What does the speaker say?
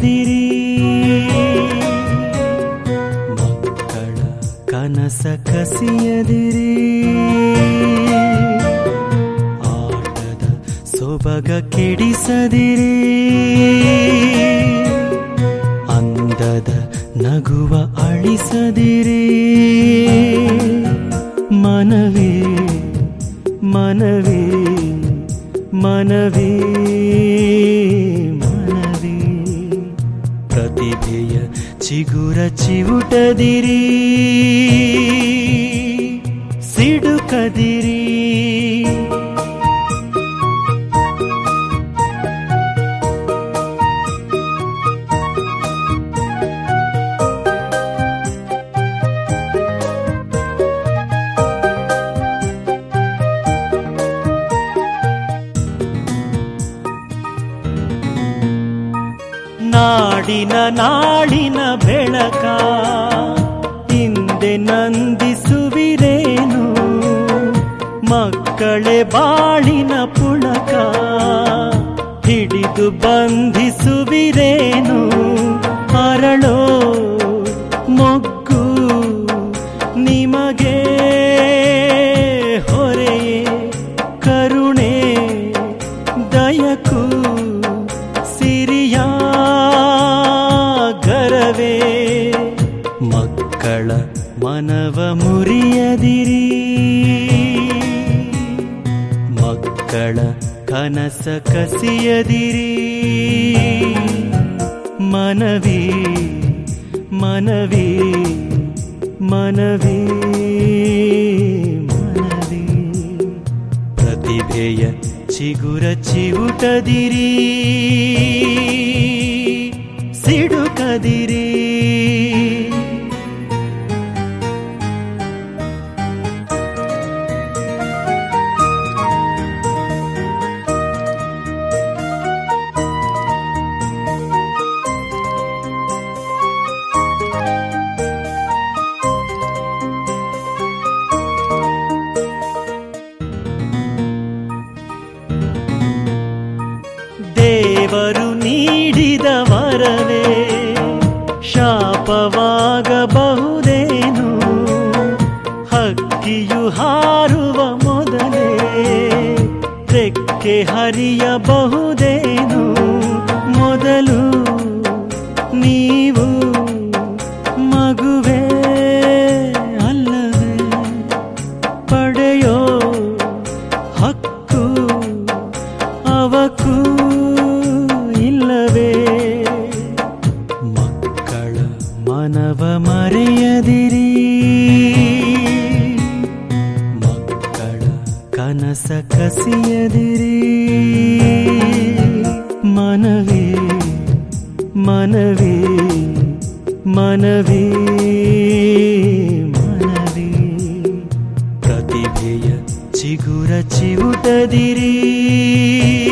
ಮರೆಯದಿರಿ ಮಕ್ಕಳ ಕನಸ ಕಸಿಯದಿರಿ ಆಟದ ಸೊಬಗ ಕೆಡಿಸದಿರಿ ಅಂದದ ನಗುವ ಅಳಿಸದಿರಿ ಮನವೇ ಮನವೇ ಮನವೇ ಮನವೇ ಪ್ರತಿಭೆಯ ಚಿಗುರ ಚಿವುಟದಿರಿ ಸಿಡುಕದಿರಿ ನಾಡಿನ ನಾಡಿನ ಬೆಳಕ ಹಿಂದೆ ನಂದಿಸುವಿರೇನು ಮಕ್ಕಳೇ ಬಾಳಿನ ಪುಳಕ ಹಿಡಿದು ಬಂಧಿಸುವಿರೇನು ಅರಳೋ ಮೊಗ್ಗು ನಿಮಗೆ ಹೊರೆಯೇ ಕರುಣೆ ದಯಕು ಸಿರಿಯ ಗರವೇ ಮಕ್ಕಳ ಮನವ ಮುರಿಯದಿರಿ ಮಕ್ಕಳ ಕನಸ ಕಸಿಯದಿರಿ ಮನವಿ ಮನವಿ ಮನವಿ ಮನವಿ ಪ್ರತಿಭೆಯ ಚಿಗುರ ಚಿವುಟದಿರಿ ಸಿಡುಕದಿರಿ ದೇವರು ನೀಡಿದ ವರವೇ ಶಾಪವಾಗಬಹುದೇನು ಹಕ್ಕಿಯು ಹಾರುವ ಮೊದಲೇ ತೆಕ್ಕೆ ಹರಿಯಬಹುದೇನು ಮೊದಲು ನೀವು ಮಗುವೇ ಅಲ್ಲವೇ ಪಡೆಯೋ ಹಕ್ಕು ಅವಕ್ಕೂ ಇಲ್ಲವೇ ಮಕ್ಕಳ ಮನವ ಮರೆಯದಿರಿ ಮಕ್ಕಳ ಕನಸ ಕಸಿಯದಿರಿ ಮನವೇ ಮನವೇ ಮನವೇ ಮನವೇ ಪ್ರತಿಭೆಯ ಚಿಗುರ ಚಿವುಟದಿರಿ